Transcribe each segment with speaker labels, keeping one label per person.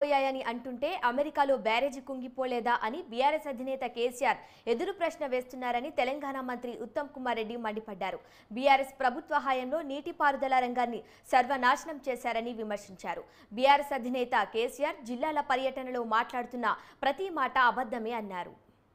Speaker 1: పోయాయని అంటుంటే అమెరికాలో బ్యారేజీ కుంగిపోలేదా అని బీఆర్ఎస్ అధినేత కేసీఆర్ ఎదురు ప్రశ్న వేస్తున్నారని తెలంగాణ మంత్రి ఉత్తమ్ కుమార్ రెడ్డి మండిపడ్డారు బీఆర్ఎస్ ప్రభుత్వ హయాంలో నీటిపారుదల రంగాన్ని సర్వనాశనం చేశారని విమర్శించారు బీఆర్ఎస్ అధినేత కేసీఆర్ జిల్లాల పర్యటనలో మాట్లాడుతున్న ప్రతి మాట అబద్ధమే అన్నారు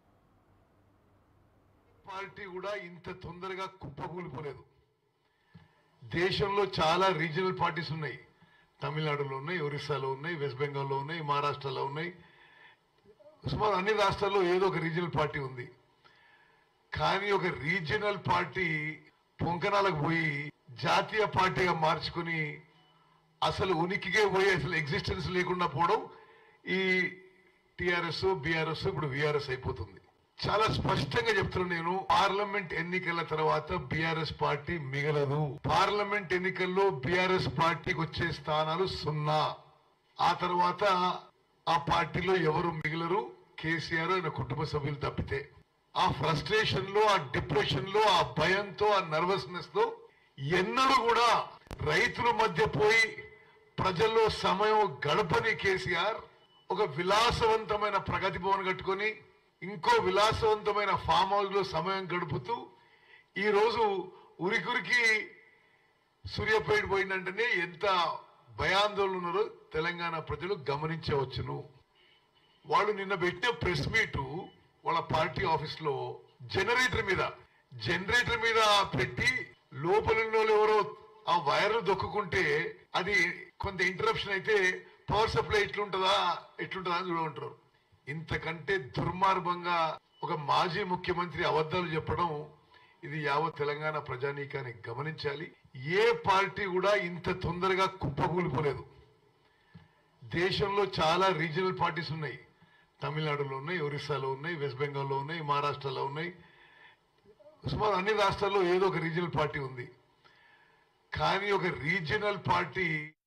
Speaker 2: పార్టీ కూడా ఇంత తొందరగా కుప్పకూలిపోలేదు దేశంలో చాలా రీజనల్ పార్టీస్ ఉన్నాయి తమిళనాడులో ఉన్నాయి ఒరిస్సాలో ఉన్నాయి వెస్ట్ బెంగాల్లో ఉన్నాయి మహారాష్ట్రలో ఉన్నాయి సుమారు అన్ని రాష్ట్రాల్లో ఏదో ఒక రీజనల్ పార్టీ ఉంది కానీ ఒక రీజనల్ పార్టీ పొంకనాలకు పోయి జాతీయ పార్టీగా మార్చుకుని అసలు ఉనికికే పోయి అసలు ఎగ్జిస్టెన్స్ లేకుండా పోవడం ఈ టిఆర్ఎస్ బీఆర్ఎస్ ఇప్పుడు విఆర్ఎస్ అయిపోతుంది చాలా స్పష్టంగా చెప్తున్నాను నేను పార్లమెంట్ ఎన్నికల తర్వాత బీఆర్ఎస్ పార్టీ మిగలదు పార్లమెంట్ ఎన్నికల్లో బీఆర్ఎస్ పార్టీకి వచ్చే స్థానాలు సున్నా ఆ తర్వాత ఆ పార్టీలో ఎవరు మిగలరు కేసీఆర్ ఆయన కుటుంబ సభ్యులు తప్పితే ఆ ఫ్రస్ట్రేషన్ లో ఆ డిప్రెషన్ లో ఆ భయంతో ఆ నర్వస్నెస్ తో ఎన్నడూ కూడా రైతుల మధ్య పోయి ప్రజల్లో సమయం గడపని కేసీఆర్ ఒక విలాసవంతమైన ప్రగతి భవన్ కట్టుకొని ఇంకో విలాసవంతమైన ఫామ్ హౌస్ లో సమయం గడుపుతూ ఈ రోజు ఉరికురికి సూర్యాపేట పోయిందంటేనే ఎంత భయాందోళన ఉన్నారో తెలంగాణ ప్రజలు గమనించవచ్చును వాళ్ళు నిన్న పెట్టిన ప్రెస్ మీట్ వాళ్ళ పార్టీ ఆఫీస్ లో జనరేటర్ మీద జనరేటర్ మీద పెట్టి లోపల ఉన్న వాళ్ళు ఎవరో ఆ వైర్ దొక్కుకుంటే అది కొంత ఇంటరప్షన్ అయితే పవర్ సప్లై ఎట్లుంటుందా ఎట్లుంటుందా అని చూడమంటారు ఇంతకంటే దుర్మార్గంగా ఒక మాజీ ముఖ్యమంత్రి అబద్ధాలు చెప్పడం ఇది యావత్ తెలంగాణ ప్రజానీకాన్ని గమనించాలి ఏ పార్టీ కూడా ఇంత తొందరగా కుప్పకూలిపోలేదు దేశంలో చాలా రీజనల్ పార్టీస్ ఉన్నాయి తమిళనాడులో ఉన్నాయి ఒరిస్సాలో ఉన్నాయి వెస్ట్ బెంగాల్లో ఉన్నాయి మహారాష్ట్రలో ఉన్నాయి సుమారు అన్ని రాష్ట్రాల్లో ఏదో ఒక రీజనల్ పార్టీ ఉంది కానీ ఒక రీజనల్ పార్టీ